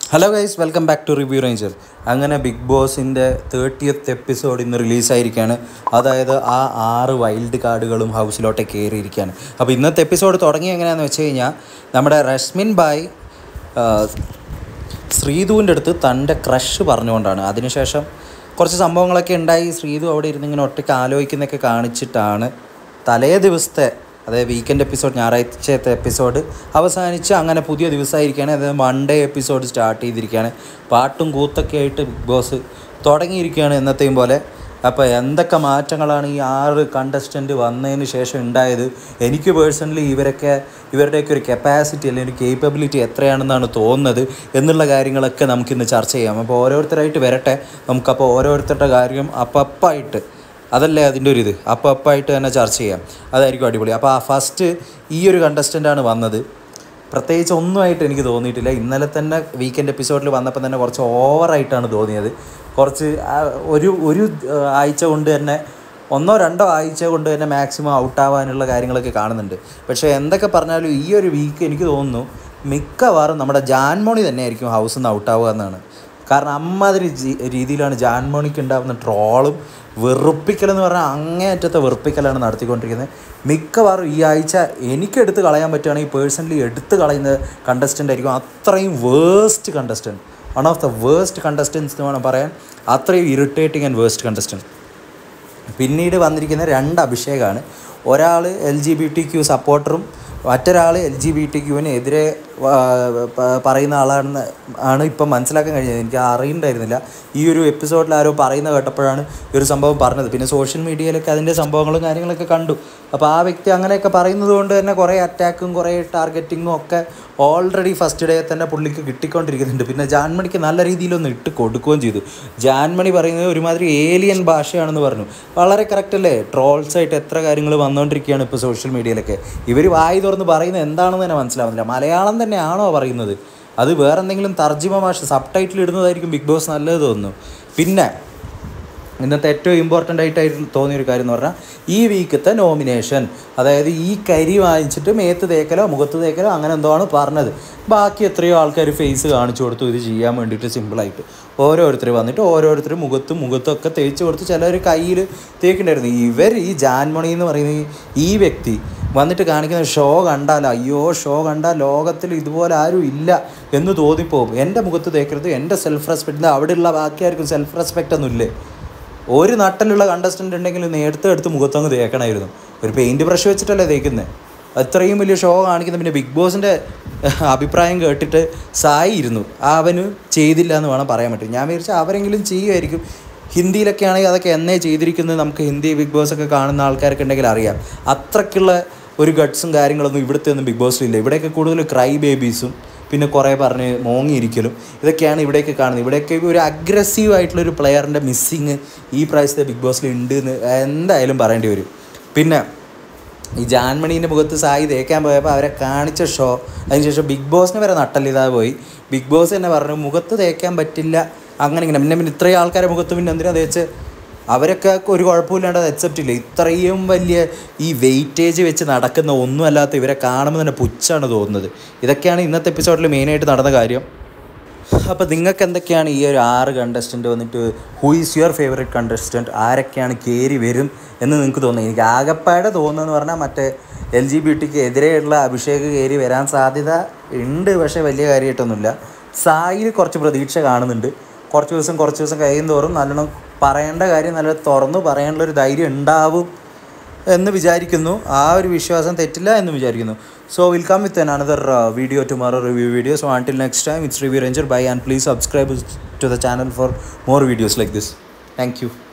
hello guys welcome back to review ranger അങ്ങനെ big ബോസിൻ്റെ thirtieth episode ഇന്ന് റിലീസായിരിക്കുകയാണ് അതായത് ആ ആറ് വൈൽഡ് കാർഡുകളും ഹൗസിലോട്ട് കയറിയിരിക്കുകയാണ് അപ്പോൾ ഇന്നത്തെ എപ്പിസോഡ് തുടങ്ങി എങ്ങനെയാണെന്ന് വെച്ച് കഴിഞ്ഞാൽ നമ്മുടെ റഷ്മിൻ ബായ് ആ, ശ്രീധുവിൻ്റെ അടുത്ത് തൻ്റെ ക്രഷ് പറഞ്ഞുകൊണ്ടാണ് അതിനുശേഷം കുറച്ച് സംഭവങ്ങളൊക്കെ ഉണ്ടായി ശ്രീധു അവിടെ ഇരുന്ന് ഇങ്ങനെ ഒറ്റയ്ക്ക് ആലോചിക്കുന്നതൊക്കെ കാണിച്ചിട്ടാണ് തലേ ദിവസത്തെ അതായത് വീക്കെൻഡ് എപ്പിസോഡ് ഞായറാഴ്ചത്തെ എപ്പിസോഡ് അവസാനിച്ച് അങ്ങനെ പുതിയ ദിവസമായിരിക്കുകയാണ് അതായത് മൺഡേ എപ്പിസോഡ് സ്റ്റാർട്ട് ചെയ്തിരിക്കുകയാണ് പാട്ടും കൂത്തൊക്കെ ആയിട്ട് ബിഗ് ബോസ് തുടങ്ങിയിരിക്കുകയാണ് എന്നത്തെയും പോലെ അപ്പോൾ എന്തൊക്കെ മാറ്റങ്ങളാണ് ഈ ആറ് കണ്ടസ്റ്റൻറ്റ് വന്നതിന് ശേഷം ഉണ്ടായത് എനിക്ക് പേഴ്സണലി ഇവരൊക്കെ ഇവരുടെയൊക്കെ ഒരു കപ്പാസിറ്റി അല്ലെങ്കിൽ ഒരു കേപ്പബിലിറ്റി എത്രയാണെന്നാണ് തോന്നുന്നത് എന്നുള്ള കാര്യങ്ങളൊക്കെ നമുക്കിന്ന് ചർച്ച ചെയ്യാം അപ്പോൾ ഓരോരുത്തരായിട്ട് വരട്ടെ നമുക്കപ്പോൾ ഓരോരുത്തരുടെ കാര്യം അപ്പപ്പായിട്ട് അതല്ലേ അതിൻ്റെ ഒരു ഇത് അപ്പോൾ അപ്പായിട്ട് തന്നെ ചർച്ച ചെയ്യാം അതായിരിക്കും അടിപൊളി അപ്പോൾ ആ ഫസ്റ്റ് ഈ ഒരു കണ്ടസ്റ്റൻ്റാണ് വന്നത് പ്രത്യേകിച്ച് ഒന്നുമായിട്ട് എനിക്ക് തോന്നിയിട്ടില്ല ഇന്നലെ തന്നെ വീക്കെൻഡ് എപ്പിസോഡിൽ വന്നപ്പോൾ തന്നെ കുറച്ച് ഓവറായിട്ടാണ് തോന്നിയത് കുറച്ച് ആ ഒരു ഒരു ആ, ആഴ്ച കൊണ്ട് തന്നെ ഒന്നോ രണ്ടോ ആഴ്ച കൊണ്ട് തന്നെ മാക്സിമം ഔട്ടാവാനുള്ള കാര്യങ്ങളൊക്കെ കാണുന്നുണ്ട് പക്ഷേ എന്തൊക്കെ പറഞ്ഞാലും ഈ ഒരു വീക്ക് എനിക്ക് തോന്നുന്നു മിക്കവാറും നമ്മുടെ ജാൻമോണി തന്നെയായിരിക്കും ഹൗസിൽ നിന്ന് ഔട്ടാവുക എന്നാണ് കാരണം അമ്മാതിരി ജി- രീതിയിലാണ് ജാൻമോണിക്ക് ഉണ്ടാകുന്ന ട്രോളും വെറുപ്പിക്കലെന്ന് പറഞ്ഞാൽ അങ്ങേയറ്റത്തെ വെറുപ്പിക്കലാണ് നടത്തിക്കൊണ്ടിരിക്കുന്നത് മിക്കവാറും ഈ ആഴ്ച എനിക്ക് എടുത്ത് കളയാൻ പറ്റുകയാണെങ്കിൽ പേഴ്സണലി എടുത്ത് കളയുന്ന കണ്ടസ്റ്റൻ്റ് ആയിരിക്കും അത്രയും waste contestant one of the waste contestants എന്ന് വേണം പറയാൻ അത്രയും ഇറിറ്റേറ്റിംഗ് ആൻഡ് വേസ്റ്റ് കണ്ടസ്റ്റൻറ്റ് പിന്നീട് വന്നിരിക്കുന്ന രണ്ട് അഭിഷേകമാണ് ഒരാൾ L G B T Q സപ്പോർട്ടറും മറ്റൊരാൾ എൽ ജി ബി ടി ക്യുവിന് എതിരെ ആ, പ- പറയുന്ന ആളാണെന്ന് ആണ് ഇപ്പം മനസ്സിലാക്കാൻ കഴിഞ്ഞത് എനിക്ക് അറിയണ്ടായിരുന്നില്ല ഈ ഒരു എപ്പിസോഡിൽ ആരോ പറയുന്ന കേട്ടപ്പോഴാണ് ഈ ഒരു സംഭവം പറഞ്ഞത് പിന്നെ സോഷ്യൽ മീഡിയയിലൊക്കെ അതിൻ്റെ സംഭവങ്ങളും കാര്യങ്ങളൊക്കെ കണ്ടു അപ്പോൾ ആ വ്യക്തി അങ്ങനെയൊക്കെ പറയുന്നത് കൊണ്ട് തന്നെ കുറേ അറ്റാക്കും കുറേ ടാർഗറ്റിങ്ങും ഒക്കെ ഓൾറെഡി ഫസ്റ്റ് ഡേ തന്നെ പുള്ളിക്ക് കിട്ടിക്കൊണ്ടിരിക്കുന്നുണ്ട് പിന്നെ ജാൻമണിക്ക് നല്ല രീതിയിലൊന്ന് ഇട്ട് കൊടുക്കുകയും ചെയ്തു ജാൻമണി പറയുന്നത് ഒരുമാതിരി ഏലിയൻ ഭാഷയാണെന്ന് പറഞ്ഞു വളരെ കറക്റ്റ് അല്ലേ ട്രോൾസ് ആയിട്ട് എത്ര കാര്യങ്ങൾ വന്നുകൊണ്ടിരിക്കുകയാണ് ഇപ്പോൾ സോഷ്യൽ മീഡിയയിലൊക്കെ ഇവർ വായി തുറന്ന് പറയുന്നത് എന്താണെന്ന് തന്നെ മനസ്സിലാവുന്നില്ല മലയാളം തന്നെയാണോ പറയുന്നത് അത് വേറെ എന്തെങ്കിലും തർജ്ജിമ ഭാഷ സബ് ടൈറ്റിൽ ഇടുന്നതായിരിക്കും ബിഗ് ബോസ് നല്ലത് തോന്നുന്നു പിന്നെ ഇന്നത്തെ ഏറ്റവും ഇമ്പോർട്ടൻ്റ് ആയിട്ടായിരുന്നു തോന്നിയൊരു കാര്യം എന്ന് പറഞ്ഞാൽ ഈ വീക്കത്തെ നോമിനേഷൻ അതായത് ഈ കരി വാങ്ങിച്ചിട്ട് മേത്ത് തേക്കലോ മുഖത്ത് തേക്കലോ അങ്ങനെ എന്തോ ആണ് പറഞ്ഞത് ബാക്കി എത്രയോ ആൾക്കാർ ഫേസ് കാണിച്ചു കൊടുത്തു ഇത് ചെയ്യാൻ വേണ്ടിയിട്ട് സിമ്പിളായിട്ട് ഓരോരുത്തർ വന്നിട്ട് ഓരോരുത്തർ മുഖത്തും മുഖത്തൊക്കെ തേച്ച് കൊടുത്ത് ചിലർ കയ്യിൽ തേക്കുണ്ടായിരുന്നു ഇവർ ഈ ജാൻമണി എന്ന് പറയുന്ന ഈ- ഈ വ്യക്തി വന്നിട്ട് കാണിക്കുന്ന ഷോ കണ്ടാൽ അയ്യോ ഷോ കണ്ടാൽ ലോകത്തിൽ ഇതുപോലെ ആരും ഇല്ല എന്ന് തോന്നിപ്പോവും എൻ്റെ മുഖത്ത് തേക്കരുത് എൻ്റെ സെൽഫ് റെസ്പെക്റ്റ് അവിടെയുള്ള ബാക്കി ആർക്കും സെൽഫ് റെസ്പെക്റ്റ് ഒന്നും ഇല്ലേ ഒരു നട്ടലുള്ള കണ്ടസ്റ്റൻ്റ് ഉണ്ടെങ്കിൽ നേരത്തെ എടുത്ത് മുഖത്തങ്ങ് തേക്കണമായിരുന്നു ഒരു പെയിൻറ്റ് ബ്രഷ് വെച്ചിട്ടല്ലേ തേക്കുന്നത് അത്രയും വലിയ ഷോ കാണിക്കുന്ന പിന്നെ ബിഗ് ബോസിൻ്റെ അഭിപ്രായം കേട്ടിട്ട് സായി ഇരുന്നു അവന് ചെയ്തില്ല എന്ന് വേണം പറയാൻ പറ്റും ഞാൻ വിചാരിച്ചാൽ അവരെങ്കിലും ചെയ്യുമായിരിക്കും ഹിന്ദിയിലൊക്കെ ആണെങ്കിൽ അതൊക്കെ എന്നേ ചെയ്തിരിക്കുന്നത് നമുക്ക് ഹിന്ദി ബിഗ് ബോസ് ഒക്കെ കാണുന്ന ആൾക്കാർക്ക് ഉണ്ടെങ്കിൽ അറിയാം അത്രയ്ക്കുള്ള ഒരു ഗട്ട്സും കാര്യങ്ങളൊന്നും ഇവിടുത്തെ ഒന്നും ബിഗ് ബോസിലില്ല ഇവിടെയൊക്കെ കൂടുതൽ ക്രൈ ബേബീസും പിന്നെ കുറേ പറഞ്ഞ് മോങ്ങിയിരിക്കലും ഇതൊക്കെയാണ് ഇവിടെയൊക്കെ കാണുന്നത് ഇവിടെയൊക്കെ ഒരു അഗ്രസീവ് ആയിട്ടുള്ള ഒരു പ്ലെയറിൻ്റെ മിസ്സിങ് ഈ പ്രാവശ്യത്തെ ബിഗ് ബോസിൽ ഉണ്ട് എന്ന് എന്തായാലും പറയേണ്ടി വരും പിന്നെ ഈ ജാൻമണീൻ്റെ മുഖത്ത് സായി തേക്കാൻ പോയപ്പോൾ അവരെ കാണിച്ച ഷോ അതിനുശേഷം ബിഗ് ബോസിന് വരെ നട്ടല്ലിതാ പോയി ബിഗ് ബോസ് തന്നെ പറഞ്ഞു മുഖത്ത് തേക്കാൻ പറ്റില്ല അങ്ങനെ ഇങ്ങനെ പിന്നെ പിന്നെ ഇത്രയും ആൾക്കാരെ മുഖത്ത് പിന്നെ എന്തിനാ തേച്ച് അവരൊക്കെ ഒരു കുഴപ്പമില്ലാണ്ട് അത് അക്സെപ്റ്റ് ഇല്ല ഇത്രയും വലിയ ഈ വെയിറ്റേജ് വെച്ച് നടക്കുന്ന ഒന്നുമല്ലാത്ത ഇവരെ കാണുമ്പോൾ തന്നെ പുച്ഛാണ് തോന്നുന്നത് ഇതൊക്കെയാണ് ഇന്നത്തെ എപ്പിസോഡിൽ മെയിനായിട്ട് നടന്ന കാര്യം അപ്പോൾ നിങ്ങൾക്ക് എന്തൊക്കെയാണ് ഈ ഒരു ആറ് കണ്ടസ്റ്റൻറ്റ് വന്നിട്ട് who is your favourite contestant ആരൊക്കെയാണ് കയറി വരും എന്ന് നിങ്ങൾക്ക് തോന്നുന്നത് എനിക്ക് ആകപ്പാടെ തോന്നുന്നതെന്ന് പറഞ്ഞാൽ മറ്റേ എൽ ജി ബി ടിക്ക് എതിരെയുള്ള അഭിഷേക് കയറി വരാൻ സാധ്യത ഉണ്ട് പക്ഷേ വലിയ കാര്യമായിട്ടൊന്നുമില്ല സായിൽ കുറച്ച് പ്രതീക്ഷ കാണുന്നുണ്ട് കുറച്ച് ദിവസം കുറച്ച് ദിവസം കഴിയും തോറും നല്ലോണം പറയേണ്ട കാര്യം നല്ല തുറന്ന് പറയാനുള്ള ഒരു ധൈര്യം ഉണ്ടാവും എന്ന് വിചാരിക്കുന്നു ആ ഒരു വിശ്വാസം തെറ്റില്ല എന്ന് വിചാരിക്കുന്നു so will come with another video tomorrow review video so until next time it's review ranger bye and please subscribe to the channel for more videos like this thank U